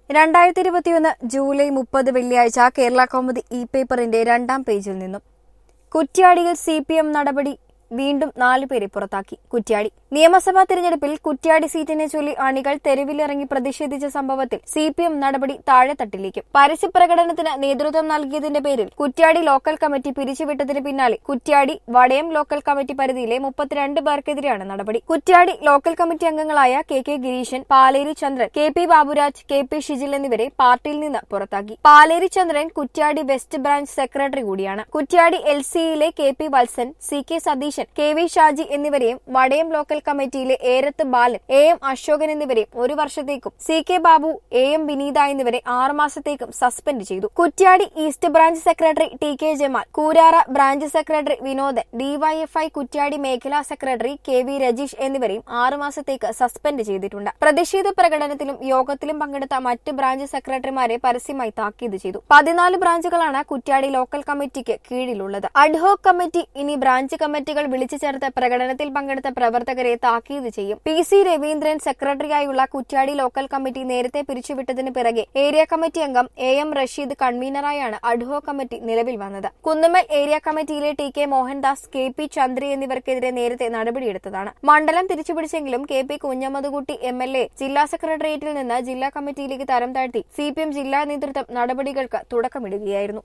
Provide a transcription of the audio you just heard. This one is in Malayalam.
രണ്ടായിരത്തി ഇരുപത്തിയൊന്ന് ജൂലൈ മുപ്പത് വെള്ളിയാഴ്ച കേരള കൗമുദി ഇ പേപ്പറിന്റെ രണ്ടാം പേജിൽ നിന്നും കുറ്റ്യാടിയിൽ സി പി എം നടപടി വീണ്ടും നാലുപേരെ പുറത്താക്കി കുറ്റ്യാടി നിയമസഭാ തിരഞ്ഞെടുപ്പിൽ കുറ്റ്യാടി സീറ്റിനെ ചൊല്ലി അണികൾ തെരുവിലിറങ്ങി പ്രതിഷേധിച്ച സംഭവത്തിൽ സി പി എം നടപടി താഴെത്തട്ടിലേക്കും പരസ്യപ്രകടനത്തിന് നേതൃത്വം നൽകിയതിന്റെ പേരിൽ കുറ്റ്യാടി ലോക്കൽ കമ്മിറ്റി പിരിച്ചുവിട്ടതിന് പിന്നാലെ കുറ്റ്യാടി വടയം ലോക്കൽ കമ്മിറ്റി പരിധിയിലെ മുപ്പത്തിരണ്ട് പേർക്കെതിരെയാണ് നടപടി കുറ്റ്യാടി ലോക്കൽ കമ്മിറ്റി അംഗങ്ങളായ K K Gireeshan Paleri Chandran K P Baburaj K P Shijil എന്നിവരെ പാർട്ടിയിൽ നിന്ന് പുറത്താക്കി Paleri Chandran Kuttiadi west branch secretary കൂടിയാണ് കുറ്റ്യാടി എൽ സിയിലെ K P Valsan C K Satheeshan K V Shaji എന്നിവരെയും വടയം ലോക്കൽ കമ്മിറ്റിയിലെ ഏരത്ത് ബാലൻ എ എം അശോകൻ എന്നിവരെയും ഒരു വർഷത്തേക്കും C K Babu A M Vineetha എന്നിവരെ ആറു മാസത്തേക്കും സസ്പെൻഡ് ചെയ്തു Kuttiadi east branch secretary T K Jamal Koorara branch secretary Vinodan DYFI Kuttiadi മേഖലാ സെക്രട്ടറി കെ വി രജീഷ് എന്നിവരെയും ആറു മാസത്തേക്ക് സസ്പെൻഡ് ചെയ്തിട്ടുണ്ട് പ്രതിഷേധ പ്രകടനത്തിലും യോഗത്തിലും പങ്കെടുത്ത മറ്റ് ബ്രാഞ്ച് സെക്രട്ടറിമാരെ പരസ്യമായി താക്കീത് ചെയ്തു പതിനാല് ബ്രാഞ്ചുകളാണ് കുറ്റ്യാടി ലോക്കൽ കമ്മിറ്റിക്ക് കീഴിലുള്ളത് അഡ്ഹോക് കമ്മിറ്റി ഇനി ബ്രാഞ്ച് കമ്മിറ്റികൾ വിളിച്ചു ചേർത്ത് പ്രകടനത്തിൽ പങ്കെടുത്ത പ്രവർത്തകരെ താക്കീത് ചെയ്യും പി സി രവീന്ദ്രൻ സെക്രട്ടറിയായുള്ള കുറ്റ്യാടി ലോക്കൽ കമ്മിറ്റി നേരത്തെ പിരിച്ചുവിട്ടതിന് പിറകെ ഏരിയ കമ്മിറ്റി അംഗം എ എം റഷീദ് കൺവീനറായാണ് അഡ്ഹോക് കമ്മിറ്റി നിലവിൽ വന്നത് കുന്നുമ്മൽ ഏരിയ കമ്മിറ്റിയിലെ T K Mohandas K P Chandri എന്നിവർക്കെതിരെ നേരത്തെ നടപടിയെടുത്തതാണ് മണ്ഡലം തിരിച്ചുപിടിച്ചെങ്കിലും K P Kunhammadkutty M L A ജില്ലാ സെക്രട്ടേറിയറ്റിൽ നിന്ന് ജില്ലാ കമ്മിറ്റിയിലേക്ക് തരം താഴ്ത്തി സി പി എം ജില്ലാ നേതൃത്വം നടപടികൾക്ക് തുടക്കമിടുകയായിരുന്നു